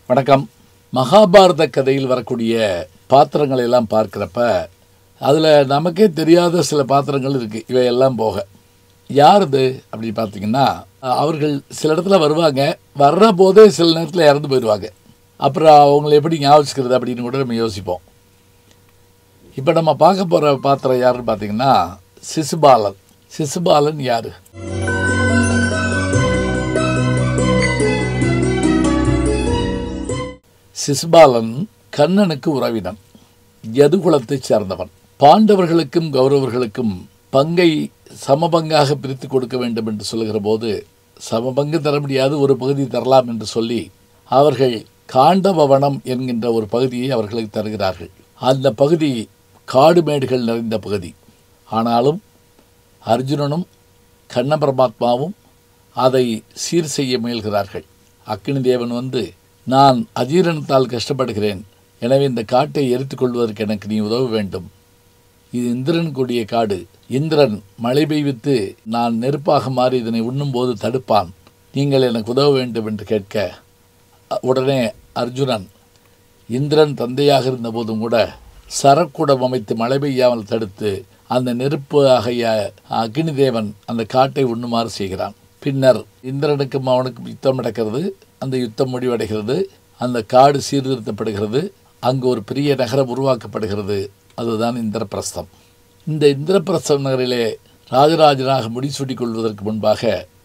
வணக்கம் மகாபாரத கதையில் வரக்கூடிய பாத்திரங்களை எல்லாம் பார்க்குறப்ப அதில் நமக்கே தெரியாத சில பாத்திரங்கள் இருக்குது இவையெல்லாம் போக யார் இது அப்படின்னு பார்த்தீங்கன்னா அவர்கள் சில இடத்துல வருவாங்க வர்ற போதே சில நேரத்தில் இறந்து போயிடுவாங்க அப்புறம் அவங்கள எப்படி ஞாபகிக்கிறது அப்படின்னு கூட நம்ம யோசிப்போம் இப்போ நம்ம பார்க்க போகிற பாத்திரம் யாருன்னு பார்த்தீங்கன்னா சிசுபாலன் சிசுபாலன் யார் சிசுபாலன் கண்ணனுக்கு உறவினன் யதுகுலத்தைச் சேர்ந்தவன் பாண்டவர்களுக்கும் கௌரவர்களுக்கும் பங்கை சமபங்காக பிரித்து கொடுக்க வேண்டும் என்று சொல்லுகிற போது சமபங்கு தர முடியாது ஒரு பகுதி தரலாம் என்று சொல்லி அவர்கள் காண்டவவனம் என்கின்ற ஒரு பகுதியை அவர்களுக்கு தருகிறார்கள் அந்த பகுதி காடு மேடுகள் நிறைந்த பகுதி ஆனாலும் அர்ஜுனனும் கண்ண பரமாத்மாவும் அதை சீர் செய்ய முயல்கிறார்கள் அக்கினி தேவன் வந்து நான் அஜீரணத்தால் கஷ்டப்படுகிறேன் எனவே இந்த காட்டை எரித்துக் கொள்வதற்கு எனக்கு நீ உதவ வேண்டும் இது இந்திரன் கூடிய காடு இந்திரன் மழை பெய்வித்து நான் நெருப்பாக மாறி இதனை உண்ணும்போது தடுப்பான் நீங்கள் எனக்கு உதவ வேண்டும் என்று கேட்க உடனே அர்ஜுனன் இந்திரன் தந்தையாக இருந்த போதும் கூட சரக்குடம் அமைத்து மழை பெய்யாமல் தடுத்து அந்த நெருப்பு ஆகிய அக்னி தேவன் அந்த காட்டை உண்ணுமாறு செய்கிறான் பின்னர் இந்திரனுக்கும் அவனுக்கும் யுத்தம் நடக்கிறது அந்த யுத்தம் முடிவடைகிறது அந்த காடு சீர்திருத்தப்படுகிறது அங்கு ஒரு பெரிய நகரம் உருவாக்கப்படுகிறது அதுதான் இந்திரபிரஸ்தம் இந்த இந்திரபிரஸ்தம் நகரிலே ராஜராஜனாக முடிசூட்டிக் கொள்வதற்கு முன்பாக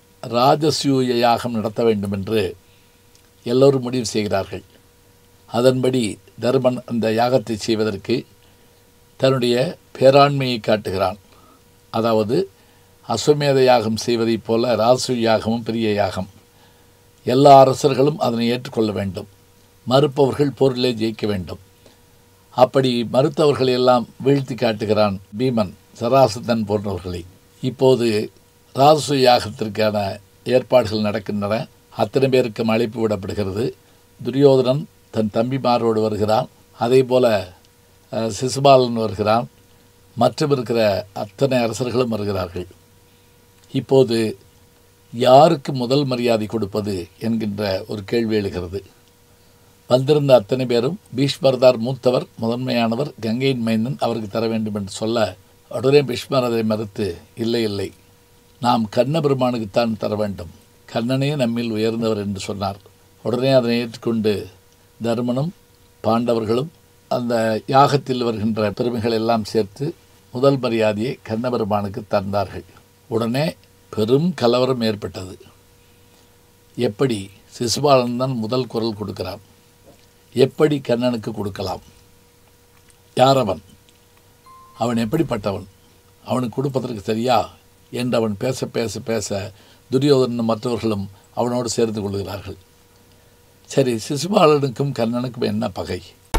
ராஜசூய யாகம் நடத்த வேண்டும் என்று எல்லோரும் முடிவு செய்கிறார்கள் அதன்படி தர்மன் அந்த யாகத்தை செய்வதற்கு தன்னுடைய பேராண்மையை காட்டுகிறான் அதாவது அஸ்வமேத யாகம் செய்வதைப் போல ராசு யாகமும் பெரிய யாகம் எல்லா அரசர்களும் அதனை ஏற்றுக்கொள்ள வேண்டும் மறுப்பவர்கள் போரிலே ஜெயிக்க வேண்டும் அப்படி மறுத்தவர்களை எல்லாம் வீழ்த்தி காட்டுகிறான் பீமன் சராசத்தன் போன்றவர்களை இப்போது ராசு யாகத்திற்கான ஏற்பாடுகள் நடக்கின்றன அத்தனை பேருக்கும் அழைப்பு விடப்படுகிறது துரியோதனன் தன் தம்பிமாரோடு வருகிறான் அதே போல அஹ், சிசுபாலன் வருகிறான் மற்றும் இருக்கிற அத்தனை அரசர்களும் வருகிறார்கள் இப்போது யாருக்கு முதல் மரியாதை கொடுப்பது என்கின்ற ஒரு கேள்வி எழுகிறது வந்திருந்த அத்தனை பேரும் பீஷ்மர்தார் மூத்தவர் முதன்மையானவர் கங்கையின் மைந்தன் அவருக்கு தர வேண்டும் என்று சொல்ல உடனே பீஷ்மர் அதை மறுத்து இல்லை இல்லை நாம் கண்ண பெருமானுக்குத்தான் தர வேண்டும் கண்ணனே நம்மில் உயர்ந்தவர் என்று சொன்னார் உடனே அதனை ஏற்றுக்கொண்டு தர்மனும் பாண்டவர்களும் அந்த யாகத்தில் வருகின்ற பெருமைகள் எல்லாம் சேர்த்து முதல் மரியாதையை கண்ணபெருமானுக்கு தந்தார்கள் உடனே பெரும் கலவரம் ஏற்பட்டது எப்படி சிசுபாலன் தான் முதல் குரல் கொடுக்கிறான் எப்படி கண்ணனுக்கு கொடுக்கலாம் யார் அவன் அவன் எப்படிப்பட்டவன் அவனுக்கு கொடுப்பதற்கு சரியா என்று அவன் பேச பேச பேச துரியோதனும் மற்றவர்களும் அவனோடு சேர்ந்து கொள்கிறார்கள் சரி சிசுபாலனுக்கும் கண்ணனுக்கும் என்ன பகை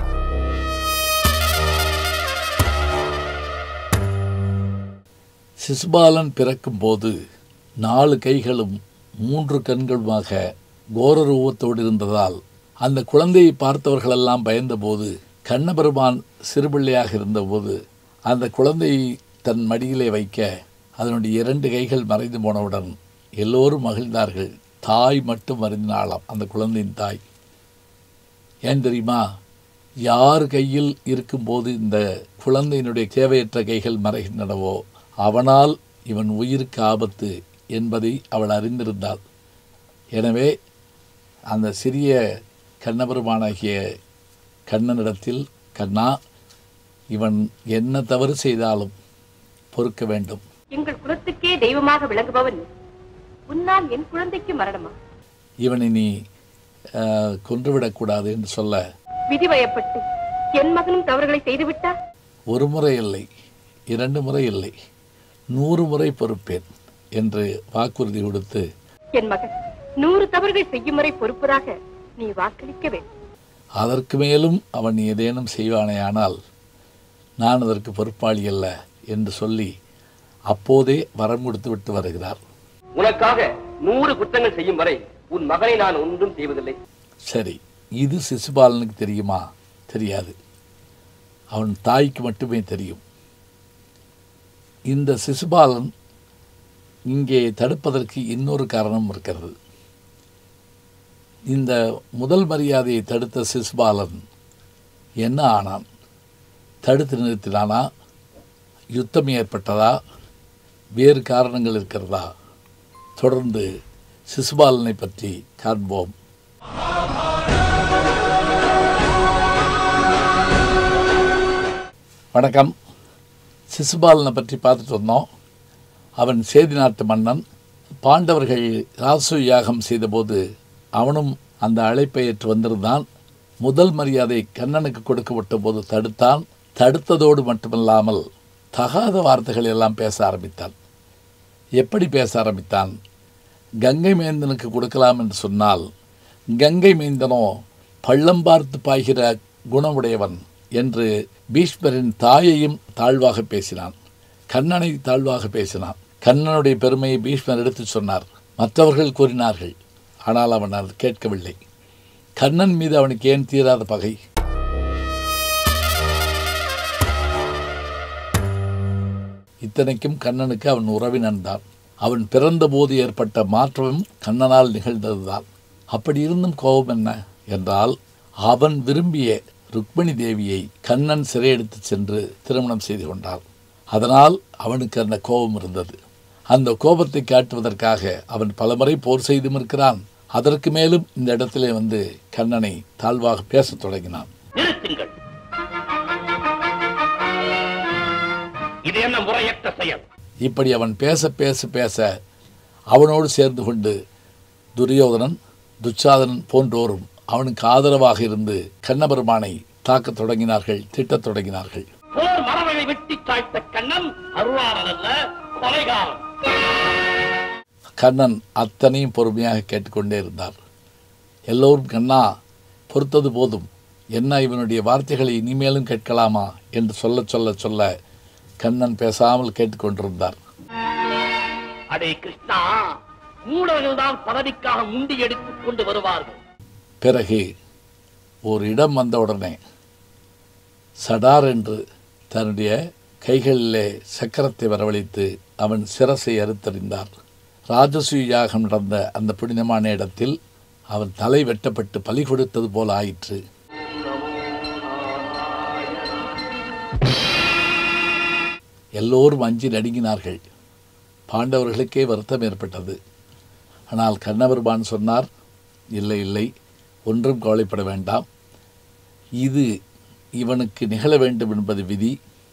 சிசுபாலன் பிறக்கும்போது நாலு கைகளும் மூன்று கண்களுமாக கோர ரூபத்தோடு இருந்ததால் அந்த குழந்தையை பார்த்தவர்களெல்லாம் பயந்தபோது கண்ணபெருமான் சிறுபிள்ளையாக இருந்தபோது அந்த குழந்தையை தன் மடியிலே வைக்க அதனுடைய இரண்டு கைகள் மறைந்து போனவுடன் எல்லோரும் மகிழ்ந்தார்கள் தாய் மட்டும் மறைந்தாளாம் அந்த குழந்தையின் தாய் ஏன் தெரியுமா யார் கையில் இருக்கும்போது இந்த குழந்தையினுடைய தேவையற்ற கைகள் மறைகின்றனவோ அவனால் இவன் உயிருக்கு ஆபத்து என்பதை அவள் அறிந்திருந்தாள் எனவே அந்த சிறிய கண்ணபெருமானாகிய கண்ணனிடத்தில் கண்ணா இவன் என்ன தவறு செய்தாலும் பொறுக்க வேண்டும் எங்கள் குலத்துக்கே தெய்வமாக விளங்குபவன் உன்னால் என் குழந்தைக்கு மரணமா இவனை நீ அஹ், கொன்றுவிடக்கூடாது என்று சொல்ல விதி வயப்பட்டு என் மகனும் தவறுகளை செய்துவிட்டார் ஒரு முறை இல்லை இரண்டு முறை இல்லை நூறு முறை பொறுப்பேன் என்று வாக்குறுதி கொடுத்து என் மகன் நூறு தவறுகள் செய்யும் வரை பொறுப்பதாக நீ வாக்களிக்க வேண்டும் அதற்கு மேலும் அவன் ஏதேனும் செய்வானேயானால் நான் அதற்கு பொறுப்பாளி அல்ல என்று சொல்லி அப்போதே வரம் கொடுத்து விட்டு வருகிறார் உனக்காக நூறு குற்றங்கள் செய்யும் வரை உன் மகனை நான் ஒன்றும் செய்வதில்லை சரி இது சிசுபாலனுக்கு தெரியுமா தெரியாது அவன் தாய்க்கு மட்டுமே தெரியும் இந்த சிசுபாலன் இங்கே தடுப்பதற்கு இன்னொரு காரணம் இருக்கிறது இந்த முதல் மரியாதையை தடுத்த சிசுபாலன் என்ன ஆனான் தடுத்து நிறுத்தினானா யுத்தம் ஏற்பட்டதா வேறு காரணங்கள் இருக்கிறதா தொடர்ந்து சிசுபாலனை பற்றி காண்போம் வணக்கம் சிசுபாலனை பற்றி பார்த்துட்டு வந்தோம் அவன் சேதி நாட்டு மன்னன் பாண்டவர்கள் ராசு யாகம் செய்தபோது அவனும் அந்த அழைப்பை ஏற்று வந்திருந்தான் முதல் மரியாதை கண்ணனுக்கு கொடுக்கப்பட்ட போது தடுத்தான் தடுத்ததோடு மட்டுமல்லாமல் தகாத வார்த்தைகள் எல்லாம் பேச ஆரம்பித்தான் எப்படி பேச ஆரம்பித்தான் கங்கை மேந்தனுக்கு கொடுக்கலாம் என்று சொன்னால் கங்கை மேந்தனோ பள்ளம் பார்த்து பாய்கிற குணமுடையவன் என்று பீஷ்மரின் தாயையும் தாழ்வாக பேசினான் கண்ணனை தாழ்வாக பேசினான் கண்ணனுடைய பெருமையை பீஷ்மர் எடுத்துச் சொன்னார் மற்றவர்கள் கூறினார்கள் ஆனால் அவன் அது கேட்கவில்லை கண்ணன் மீது அவனுக்கு ஏன் தீராத பகை இத்தனைக்கும் கண்ணனுக்கு அவன் உறவினன் தான் அவன் பிறந்தபோது ஏற்பட்ட மாற்றமும் கண்ணனால் நிகழ்ந்ததுதான் அப்படி இருந்தும் கோபம் என்ன என்றால் அவன் விரும்பிய ருக்மிணி தேவியை கண்ணன் சிறையெடுத்து சென்று திருமணம் செய்து கொண்டான் அதனால் அவனுக்கு அந்த கோபம் இருந்தது அந்த கோபத்தை காட்டுவதற்காக அவன் பலமுறை போர் செய்தும் இருக்கிறான் அதற்கு மேலும் இந்த இடத்திலே வந்து கண்ணனை தாழ்வாக பேசத் தொடங்கினான் நிறுத்துங்கள் இது என்ன முறையற்ற செயல் இப்படி அவன் பேச பேச பேச அவனோடு சேர்ந்து கொண்டு துரியோதனன் துச்சாதனன் போன்றோரும் அவனுக்கு ஆதரவாக இருந்து கண்ணபெருமானை தாக்கத் தொடங்கினார்கள் திட்டத் தொடங்கினார்கள் போர் மரபை வெட்டி சாய்த்த கண்ணன் அருளாளன் அல்ல கொலைகாரன் கண்ணன் அத்தனையும் பொறுமையாக கேட்டுக்கொண்டே இருந்தார் எல்லோரும் கண்ணா பொறுத்தது போதும் என்ன இவனுடைய வார்த்தைகளை இனிமேலும் கேட்கலாமா என்று சொல்ல சொல்ல சொல்ல கண்ணன் பேசாமல் கேட்டுக்கொண்டிருந்தார் அடே கிருஷ்ணா மூடர்கள் தான் பதவிக்காக முண்டி எடுத்துக் கொண்டு வருவார்கள் பிறகு ஒரு இடம் வந்தவுடனே சடார் என்று தன்னுடைய கைகளிலே சக்கரத்தை வரவழைத்து அவன் சிரசை அறுத்தறிந்தார் ராஜசூய யாகம் நடந்த அந்த புனிதமான இடத்தில் அவன் தலை வெட்டப்பட்டு பலி கொடுத்தது போல ஆயிற்று எல்லோரும் அஞ்சி நடுங்கினார்கள் பாண்டவர்களுக்கே வருத்தம் ஏற்பட்டது ஆனால் கண்ணபெருமான் சொன்னார் இல்லை இல்லை ஒன்றும் கவலைப்பட வேண்டாம் இது இவனுக்கு நிகழ வேண்டும் என்பது விதி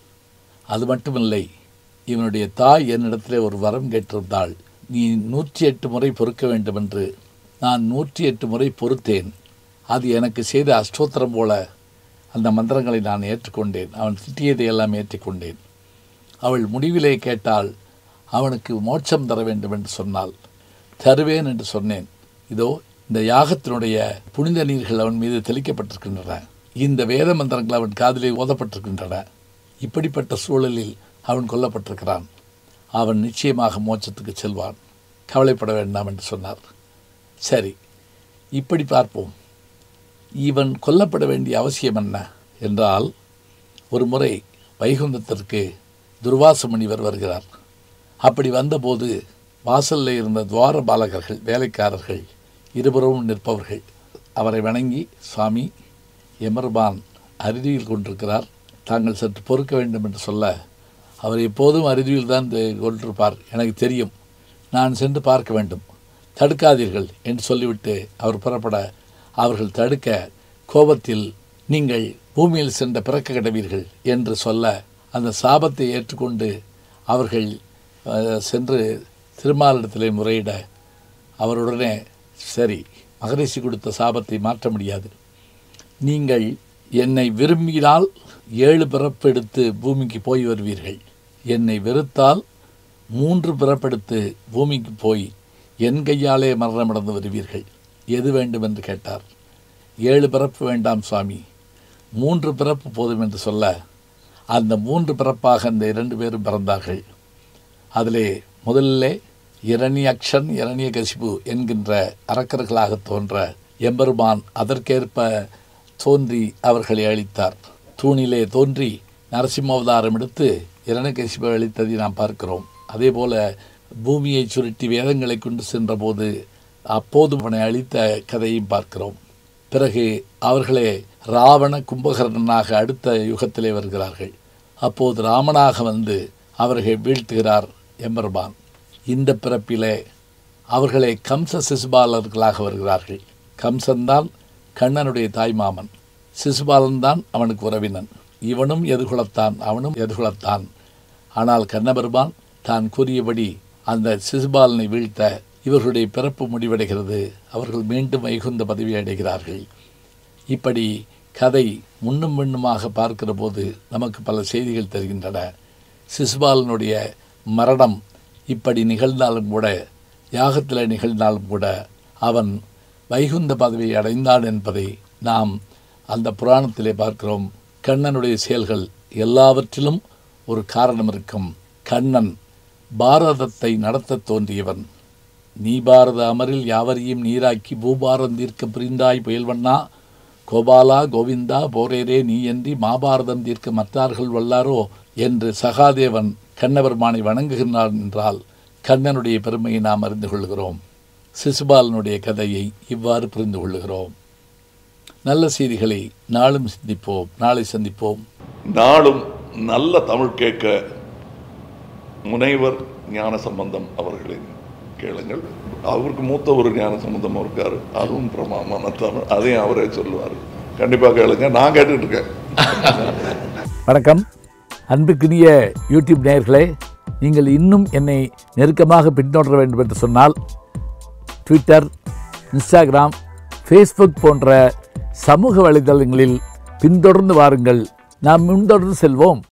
அது மட்டுமில்லை இவனுடைய தாய் என்னிடத்திலே ஒரு வரம் கேட்டிருந்தாள் நீ நூற்றி எட்டு முறை பொறுக்க வேண்டும் என்று நான் நூற்றி எட்டு முறை பொறுத்தேன் அது எனக்கு செய்த அஷ்டோத்திரம் போல அந்த மந்திரங்களை நான் ஏற்றுக்கொண்டேன் அவன் திட்டியதை எல்லாம் ஏற்றுக்கொண்டேன் அவள் முடிவிலே கேட்டால் அவனுக்கு மோட்சம் தர வேண்டும் என்று சொன்னாள் தருவேன் என்று சொன்னேன் இதோ இந்த யாகத்தினுடைய புனித நீர்கள் அவன் மீது தெளிக்கப்பட்டிருக்கின்றன இந்த வேத மந்திரங்கள் அவன் காதிலே ஓதப்பட்டிருக்கின்றன இப்படிப்பட்ட சூழலில் அவன் கொல்லப்பட்டிருக்கிறான் அவன் நிச்சயமாக மோட்சத்துக்கு செல்வான் கவலைப்பட வேண்டாம் என்று சொன்னார் சரி இப்படி பார்ப்போம் இவன் கொல்லப்பட வேண்டிய அவசியம் என்ன என்றால் ஒரு முறை வைகுந்தத்திற்கு துர்வாச முனிவர் வருகிறார் அப்படி வந்தபோது வாசலில் இருந்த துவார பாலகர்கள் வேலைக்காரர்கள் இருபுறமும் நிற்பவர்கள் அவரை வணங்கி சுவாமி எமர்பான் அருதியில் கொண்டிருக்கிறார் தாங்கள் சற்று பொறுக்க வேண்டும் என்று சொல்ல அவர் எப்போதும் அருதியில் தான் கொண்டிருப்பார் எனக்கு தெரியும் நான் சென்று பார்க்க வேண்டும் தடுக்காதீர்கள் என்று சொல்லிவிட்டு அவர் புறப்பட அவர்கள் தடுக்க கோபத்தில் நீங்கள் பூமியில் சென்ற பிறக்க கிடவீர்கள் என்று சொல்ல அந்த சாபத்தை ஏற்றுக்கொண்டு அவர்கள் அஹ், சென்று திருமாலிடத்திலே முறையிட அவருடனே சரி மகரிஷி கொடுத்த சாபத்தை மாற்ற முடியாது நீங்கள் என்னை விரும்பினால் ஏழு பிறப்பெடுத்து பூமிக்கு போய் வருவீர்கள் என்னை வெறுத்தால் மூன்று பிறப்பெடுத்து பூமிக்கு போய் என் கையாலே மரணமடைந்து வருவீர்கள் எது வேண்டும் என்று கேட்டார் ஏழு பிறப்பு வேண்டாம் சுவாமி மூன்று பிறப்பு போதும் என்று சொல்ல அந்த மூன்று பிறப்பாக அந்த இரண்டு பேரும் பிறந்தார்கள் அதிலே முதலிலே இரணியக்ஷன் இரணியகசிபு என்கின்ற அரக்கர்களாக தோன்ற எம்பெருமான் அதற்கேற்ப தோன்றி அவர்களை அழித்தார் தூணிலே தோன்றி நரசிம்மவதாரம் எடுத்து இரணியகசிபு அழித்ததை நாம் பார்க்கிறோம் அதேபோல பூமியை சுருட்டி வேதங்களை கொண்டு சென்றபோது அப்போது அவனை அழித்த கதையும் பார்க்கிறோம் பிறகு அவர்களே ராவண கும்பகர்ணனாக அடுத்த யுகத்திலே வருகிறார்கள் அப்போது ராமனாக வந்து அவர்கள் வீழ்த்துகிறார் எம்பெருமான் இந்த பிறப்பிலே அவர்களே கம்ச சிசுபாலர்களாக வருகிறார்கள் கம்சன்தான் கண்ணனுடைய தாய்மாமன் சிசுபாலன் தான் அவனுக்கு உறவினன் இவனும் எதுகுலத்தான் அவனும் எதுகுலத்தான் ஆனால் கண்ணபெருமான் தான் கூறியபடி அந்த சிசுபாலனை வீழ்த்த இவர்களுடைய பிறப்பு முடிவடைகிறது அவர்கள் மீண்டும் வைகுந்த பதவி அடைகிறார்கள் இப்படி கதை முன்னும் பின்னுமாக பார்க்கிற போது நமக்கு பல செய்திகள் தருகின்றன சிசுபாலனுடைய மரணம் இப்படி நிகழ்ந்தாலும் கூட யாகத்தில் நிகழ்ந்தாலும் கூட அவன் வைகுந்த பதவியை அடைந்தான் என்பதை நாம் அந்த புராணத்திலே பார்க்கிறோம் கண்ணனுடைய செயல்கள் எல்லாவற்றிலும் ஒரு காரணம் இருக்கும் கண்ணன் பாரதத்தை நடத்தத் தோன்றியவன் நீ பாரத அமரில் யாவரையும் நீராக்கி பூபாரம் தீர்க்க புரிந்தாய் புயல்வண்ணா கோபாலா கோவிந்தா போரேரே நீ என்றி மாபாரதம் தீர்க்க மற்றார்கள் வல்லாரோ என்று சகாதேவன் கண்ணபெருமானை வணங்குகின்றான் என்றால் கண்ணனுடைய பெருமையை நாம் அறிந்து கொள்கிறோம் சிசுபாலனுடைய கதையை இவ்வாறு புரிந்து கொள்ளுகிறோம் நல்ல செய்திகளை நாளும் சிந்திப்போம் நாளை சந்திப்போம் நாளும் நல்ல தமிழ் கேட்க முனைவர் ஞான சம்பந்தம் அவர்களின் கேளுங்கள் அவருக்கு மூத்த ஒரு ஞான சம்பந்தம் இருக்காரு அதுவும் பிரமாமான தமிழ் அதையும் அவரே சொல்லுவார் கண்டிப்பாக கேளுங்க நான் கேட்டுட்டு இருக்கேன் வணக்கம் அன்புக்குரிய யூடியூப் நேயர்களே நீங்கள் இன்னும் என்னை நெருக்கமாக பின்தொடர வேண்டும் என்று சொன்னால் ட்விட்டர் இன்ஸ்டாகிராம் ஃபேஸ்புக் போன்ற சமூக வலைதளங்களில் பின்தொடர்ந்து வாருங்கள் நாம் முன்தொடர்ந்து செல்வோம்